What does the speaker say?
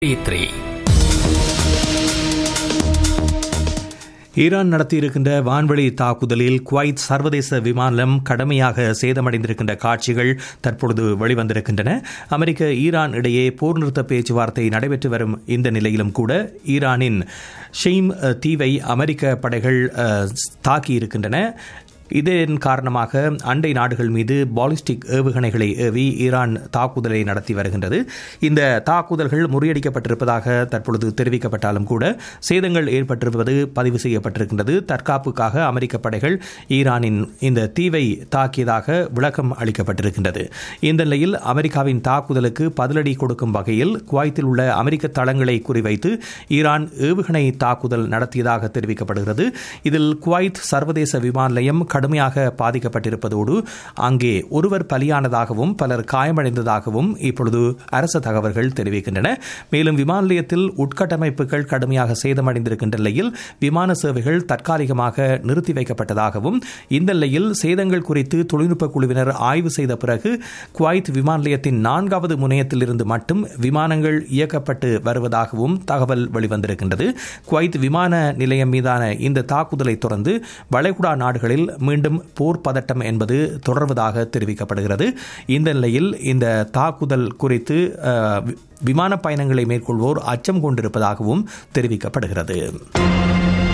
three Iran நடத்தியிருக்கின்ற வான்வெளி தாக்குதலில் Kuwait சர்வதேச விமானம் கடுமையாக சேதமடைந்திருக்கின்ற காட்சிகள் தற்பொழுது வெளிவந்திருக்கின்றன அமெரிக்க ஈரான் இடையே போர் நிறுத்த பேச்சுவார்த்தை நடைபெற்று வரும் இந்த நிலையிலும் கூட ஈரானின் ஷெய்ம் தீவை அமெரிக்க படைகள் அஹ், தாக்கியிருக்கின்றன இதன் காரணமாக அண்டை நாடுகள் மீது பாலிஸ்டிக் ஏவுகணைகளை ஏவி ஈரான் தாக்குதலை நடத்தி வருகின்றது இந்த தாக்குதல்கள் முறியடிக்கப்பட்டிருப்பதாக தற்பொழுது தெரிவிக்கப்பட்டாலும் கூட சேதங்கள் ஏற்பட்டிருப்பது பதிவு செய்யப்பட்டிருக்கின்றது தற்காப்புக்காக அமெரிக்க படைகள் ஈரானின் இந்த தீவை தாக்கியதாக விளக்கம் அளிக்கப்பட்டிருக்கின்றது இந்த நிலையில் அமெரிக்காவின் தாக்குதலுக்கு பதிலடி கொடுக்கும் வகையில் குவைத்தில் உள்ள அமெரிக்க தளங்களை குறிவைத்து ஈரான் ஏவுகணை தாக்குதல் நடத்தியதாக தெரிவிக்கப்படுகிறது இதில் குவைத் சர்வதேச விமான நிலையம் கடுமையாக பாதிக்கப்பட்டிருப்பதோடு அங்கே ஒருவர் பலியானதாகவும் பலர் காயமடைந்ததாகவும் இப்பொழுது அரசு தகவல்கள் தெரிவிக்கின்றன மேலும் விமான நிலையத்தில் உட்கட்டமைப்புகள் கடுமையாக சேதமடைந்திருக்கின்ற நிலையில் விமான சேவைகள் தற்காலிகமாக நிறுத்தி வைக்கப்பட்டதாகவும் இந்த நிலையில் சேதங்கள் குறித்து தொழில்நுட்ப குழுவினர் ஆய்வு செய்த பிறகு குவைத் விமான நிலையத்தின் நான்காவது முனையத்திலிருந்து மட்டும் விமானங்கள் இயக்கப்பட்டு வருவதாகவும் தகவல் வெளிவந்திருக்கின்றது குவைத் விமான நிலையம் மீதான இந்த தாக்குதலை தொடர்ந்து வளைகுடா நாடுகளில் மீண்டும் போர் பதட்டம் என்பது தொடர்வதாக தெரிவிக்கப்படுகிறது இந்த நிலையில் இந்த தாக்குதல் குறித்து அஹ், வி- விமான பயணங்களை மேற்கொள்வோர் அச்சம் கொண்டிருப்பதாகவும் தெரிவிக்கப்படுகிறது